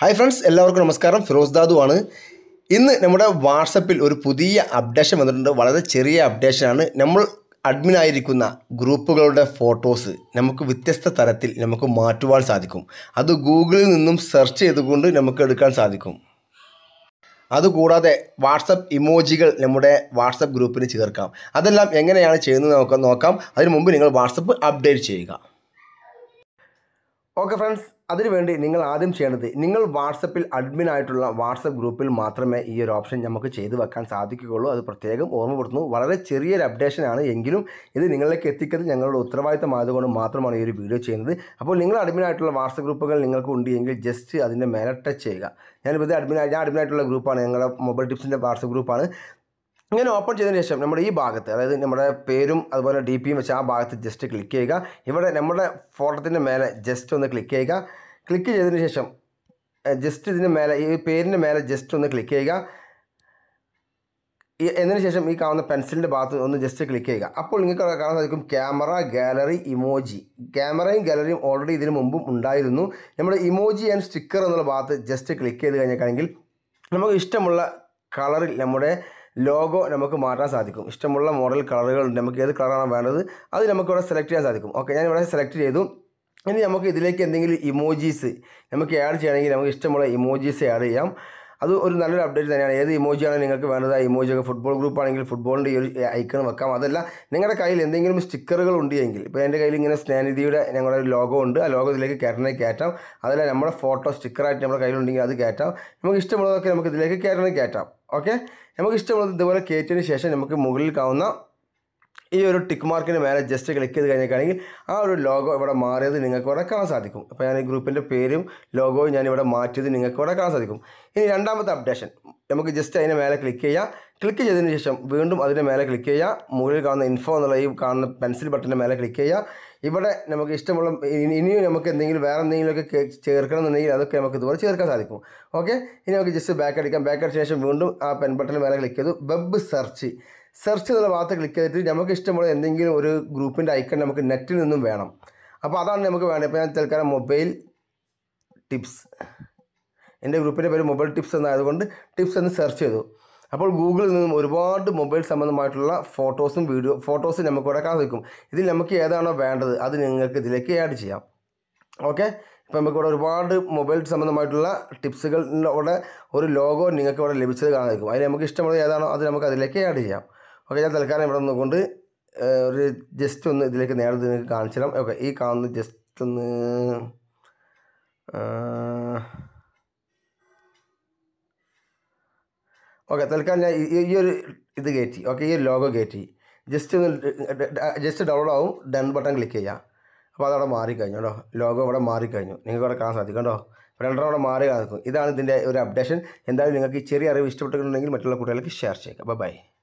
hi friends എല്ലാവർക്കും നമസ്കാരം ഫിറോസ് ദാദു ആണ് ഇന്ന് നമ്മുടെ വാട്സപ്പിൽ ഒരു പുതിയ അപ്ഡേഷൻ വന്നിട്ടുണ്ട് വളരെ ചെറിയ അപ്ഡേഷനാണ് നമ്മൾ അഡ്മിൻ ആയിരിക്കുന്ന ഗ്രൂപ്പുകളുടെ ഫോട്ടോസ് നമുക്ക് വ്യത്യസ്ത തരത്തിൽ നമുക്ക് മാറ്റുവാൻ സാധിക്കും അത് ഗൂഗിളിൽ നിന്നും സെർച്ച് ചെയ്തുകൊണ്ട് നമുക്ക് എടുക്കാൻ സാധിക്കും അതുകൂടാതെ വാട്സപ്പ് ഇമോജികൾ നമ്മുടെ വാട്സപ്പ് ഗ്രൂപ്പിന് ചേർക്കാം അതെല്ലാം എങ്ങനെയാണ് ചെയ്യുന്നത് നമുക്ക് നോക്കാം അതിനു മുമ്പ് നിങ്ങൾ വാട്സപ്പ് അപ്ഡേറ്റ് ചെയ്യുക ഓക്കെ ഫ്രണ്ട്സ് അതിനുവേണ്ടി നിങ്ങൾ ആദ്യം ചെയ്യേണ്ടത് നിങ്ങൾ വാട്സപ്പിൽ അഡ്മിൻ ആയിട്ടുള്ള വാട്സപ്പ് ഗ്രൂപ്പിൽ മാത്രമേ ഈ ഒരു ഓപ്ഷൻ നമുക്ക് ചെയ്തു വെക്കാൻ സാധിക്കുകയുള്ളൂ അത് പ്രത്യേകം ഓർമ്മപ്പെടുത്തുന്നു വളരെ ചെറിയൊരു അപ്ഡേഷൻ ആണ് എങ്കിലും ഇത് നിങ്ങളിലേക്ക് എത്തിക്കുന്നത് ഞങ്ങളുടെ ഉത്തരവാദിത്തമായതുകൊണ്ട് മാത്രമാണ് ഈ ഒരു വീഡിയോ ചെയ്യുന്നത് അപ്പോൾ നിങ്ങൾ അഡ്മിൻ ആയിട്ടുള്ള വാട്സപ്പ് ഗ്രൂപ്പുകൾ നിങ്ങൾക്ക് ഉണ്ട് എങ്കിൽ ജസ്റ്റ് അതിൻ്റെ മേലെ ടച്ച് ചെയ്യുക ഞാനിപ്പോൾ ഇത് അഡ്മിൻ ഞാൻ അഡ്മിൻ ആയിട്ടുള്ള ഗ്രൂപ്പാണ് ഞങ്ങളുടെ മൊബൈൽ ടിപ്സിൻ്റെ വാട്സപ്പ് ഗ്രൂപ്പാണ് ഇങ്ങനെ ഓപ്പൺ ചെയ്തതിന് ശേഷം നമ്മുടെ ഈ ഭാഗത്ത് അതായത് നമ്മുടെ പേരും അതുപോലെ ഡി പിയും വെച്ച് ആ ഭാഗത്ത് ജസ്റ്റ് ക്ലിക്ക് ചെയ്യുക ഇവിടെ നമ്മുടെ ഫോട്ടോത്തിൻ്റെ മേലെ ജസ്റ്റ് ഒന്ന് ക്ലിക്ക് ചെയ്യുക ക്ലിക്ക് ചെയ്തതിന് ശേഷം ജസ്റ്റ് ഇതിന് മേലെ ഈ പേരിൻ്റെ മേലെ ജസ്റ്റ് ഒന്ന് ക്ലിക്ക് ചെയ്യുക ഈ എന്നതിന് ശേഷം ഈ കാണുന്ന പെൻസിലിൻ്റെ ഭാഗത്ത് ഒന്ന് ജസ്റ്റ് ക്ലിക്ക് ചെയ്യുക അപ്പോൾ നിങ്ങൾക്ക് അവിടെ കാണാൻ സാധിക്കും ക്യാമറ ഗാലറി ഇമോജി ക്യാമറയും ഗാലറിയും ഓൾറെഡി ഇതിന് മുമ്പും ഉണ്ടായിരുന്നു നമ്മുടെ ഇമോജി ആൻഡ് സ്റ്റിക്കർ എന്നുള്ള ഭാഗത്ത് ജസ്റ്റ് ക്ലിക്ക് ചെയ്ത് കഴിഞ്ഞിട്ടാണെങ്കിൽ നമുക്ക് ഇഷ്ടമുള്ള കളറിൽ നമ്മുടെ ലോഗോ നമുക്ക് മാറ്റാൻ സാധിക്കും ഇഷ്ടമുള്ള മോഡൽ കളറുകൾ ഉണ്ട് നമുക്ക് ഏത് കളറാണ് വേണ്ടത് അത് നമുക്കിവിടെ സെലക്ട് ചെയ്യാൻ സാധിക്കും ഓക്കെ ഞാൻ ഇവിടെ സെലക്ട് ചെയ്തു ഇനി നമുക്ക് ഇതിലേക്ക് എന്തെങ്കിലും ഇമോജീസ് നമുക്ക് ആഡ് ചെയ്യണമെങ്കിൽ നമുക്ക് ഇഷ്ടമുള്ള ഇമോജീസ് ആഡ് ചെയ്യാം അത് ഒരു നല്ലൊരു അപ്ഡേറ്റ് തന്നെയാണ് ഏത് ഇമോജിയാണ് നിങ്ങൾക്ക് വേണ്ടത് ആ ഇമോജിയൊക്കെ ഫുട്ബോൾ ഗ്രൂപ്പ് ആണെങ്കിൽ ഫുട്ബോളിൻ്റെ ഈ ഒരു ഐക്കൺ വെക്കാം അതല്ല നിങ്ങളുടെ കയ്യിൽ എന്തെങ്കിലും സ്റ്റിക്കറുകൾ ഉണ്ട് എങ്കിൽ ഇപ്പോൾ എൻ്റെ കയ്യിൽ ഇങ്ങനെ സ്നേഹനിധിയുടെ ഞങ്ങളുടെ ഒരു ലോഗോ ഉണ്ട് ആ ലോഗോ ഇതിലേക്ക് കയറ്റണമെങ്കിൽ കയറ്റാം അതല്ല നമ്മുടെ ഫോട്ടോ സ്റ്റിക്കറായിട്ട് നമ്മുടെ കയ്യിലുണ്ടെങ്കിൽ അത് കയറ്റാം നമുക്ക് ഇഷ്ടമുള്ളതൊക്കെ നമുക്ക് ഇതിലേക്ക് കയറ്റണമെങ്കിൽ കയറ്റാം ഓക്കെ നമുക്ക് ഇഷ്ടമുള്ളത് ഇതുപോലെ കയറ്റിയതിന് ശേഷം നമുക്ക് മുകളിൽ കാണുന്ന ഈ ഒരു ടിക്ക് മാർക്കിന് മേലെ ജസ്റ്റ് ക്ലിക്ക് ചെയ്ത് കഴിഞ്ഞിട്ടാണെങ്കിൽ ആ ഒരു ലോഗോ ഇവിടെ മാറിയത് നിങ്ങൾക്ക് ഇവിടെ കാണാൻ സാധിക്കും അപ്പോൾ ഞാൻ ഈ ഗ്രൂപ്പിൻ്റെ പേരും ലോഗോയും ഞാൻ ഇവിടെ മാറ്റിയത് നിങ്ങൾക്ക് ഇവിടെ കാണാൻ സാധിക്കും ഇനി രണ്ടാമത്തെ അപ്ഡേഷൻ നമുക്ക് ജസ്റ്റ് അതിന് മേലെ ക്ലിക്ക് ചെയ്യുക ക്ലിക്ക് ചെയ്തതിന് ശേഷം വീണ്ടും അതിൻ്റെ മേലെ ക്ലിക്ക് ചെയ്യുക മുകളിൽ കാണുന്ന ഇൻഫോ എന്നുള്ള ഈ കാണുന്ന പെൻസിൽ ബട്ടൻ്റെ മേലെ ക്ലിക്ക് ചെയ്യുക ഇവിടെ നമുക്ക് ഇഷ്ടമുള്ള ഇനി- ഇനിയും നമുക്ക് എന്തെങ്കിലും വേറെ എന്തെങ്കിലുമൊക്കെ കേ- ചേർക്കണം എന്നുണ്ടെങ്കിൽ അതൊക്കെ നമുക്ക് ഇതുപോലെ ചേർക്കാൻ സാധിക്കും ഓക്കെ ഇനി നമുക്ക് ജസ്റ്റ് ബാക്ക് അടിക്കാം ബാക്ക് അടിച്ച ശേഷം വീണ്ടും ആ പെൻ ബട്ടൻ്റെ മേലെ ക്ലിക്ക് ചെയ്തു വെബ് സെർച്ച് സെർച്ച് എന്നുള്ള ഭാഗത്ത് ക്ലിക്ക് ചെയ്തിട്ട് നമുക്ക് ഇഷ്ടമുള്ള എന്തെങ്കിലും ഒരു ഗ്രൂപ്പിൻ്റെ ഐക്കൺ നമുക്ക് നെറ്റിൽ നിന്നും വേണം അപ്പോൾ അതാണ് നമുക്ക് വേണ്ടത് ഇപ്പോൾ ഞാൻ തൽക്കാലം മൊബൈൽ ടിപ്സ് എൻ്റെ ഗ്രൂപ്പിൻ്റെ പേര് മൊബൈൽ ടിപ്സ് എന്നായതുകൊണ്ട് ടിപ്സ് എന്ന് സെർച്ച് ചെയ്തു അപ്പോൾ ഗൂഗിളിൽ നിന്നും ഒരുപാട് മൊബൈൽ സംബന്ധമായിട്ടുള്ള ഫോട്ടോസും വീഡിയോ ഫോട്ടോസും നമുക്ക് ഇവിടെ കാണാൻ സാധിക്കും ഇതിൽ നമുക്ക് ഏതാണോ വേണ്ടത് അത് നിങ്ങൾക്ക് ഇതിലേക്ക് ആഡ് ചെയ്യാം ഓക്കെ ഇപ്പം നമുക്ക് ഇവിടെ ഒരുപാട് മൊബൈൽ സംബന്ധമായിട്ടുള്ള ടിപ്സുകളുടെ ഒരു ലോഗോ നിങ്ങൾക്ക് ഇവിടെ ലഭിച്ചത് കാണാൻ സാധിക്കും അതിൽ നമുക്ക് ഇഷ്ടമുള്ളത് ഏതാണോ അത് നമുക്ക് അതിലേക്ക് ആഡ് ചെയ്യാം ഓക്കെ ഞാൻ തൽക്കാലം ഇവിടെ നിന്നുകൊണ്ട് ഏഹ്, ഒരു ജസ്റ്റ് ഒന്ന് ഇതിലേക്ക് നേരത്തെ നിങ്ങൾക്ക് കാണിച്ചു തരാം ഓക്കെ ഈ കാണുന്ന ജസ്റ്റ് ഒന്ന് ഓക്കെ തൽക്കാലം ഞാൻ ഈ- ഈ- ഈ ഒരു ഇത് കയറ്റി ഓക്കെ ഈ ഒരു ലോഗോ കയറ്റി ജസ്റ്റ് ഒന്ന് ജസ്റ്റ് ഡൗൺലോഡ് ആവും ഡൺ ബട്ടൺ ക്ലിക്ക് ചെയ്യുക അപ്പോൾ അതവിടെ മാറിക്കഴിഞ്ഞു കേട്ടോ ലോഗോ ഇവിടെ മാറിക്കഴിഞ്ഞു നിങ്ങൾക്ക് അവിടെ കാണാൻ സാധിക്കും കേട്ടോ രണ്ടെണ്ണം അവിടെ മാറി കാണിക്കും ഇതാണ് ഇതിൻ്റെ ഒരു അപ്ഡേഷൻ എന്തായാലും നിങ്ങൾക്ക് ഈ ചെറിയ അറിവ് ഇഷ്ടപ്പെട്ടിട്ടുണ്ടെങ്കിൽ മറ്റുള്ള കുട്ടികൾക്ക് ഷെയർ ചെയ്യുക ബൈ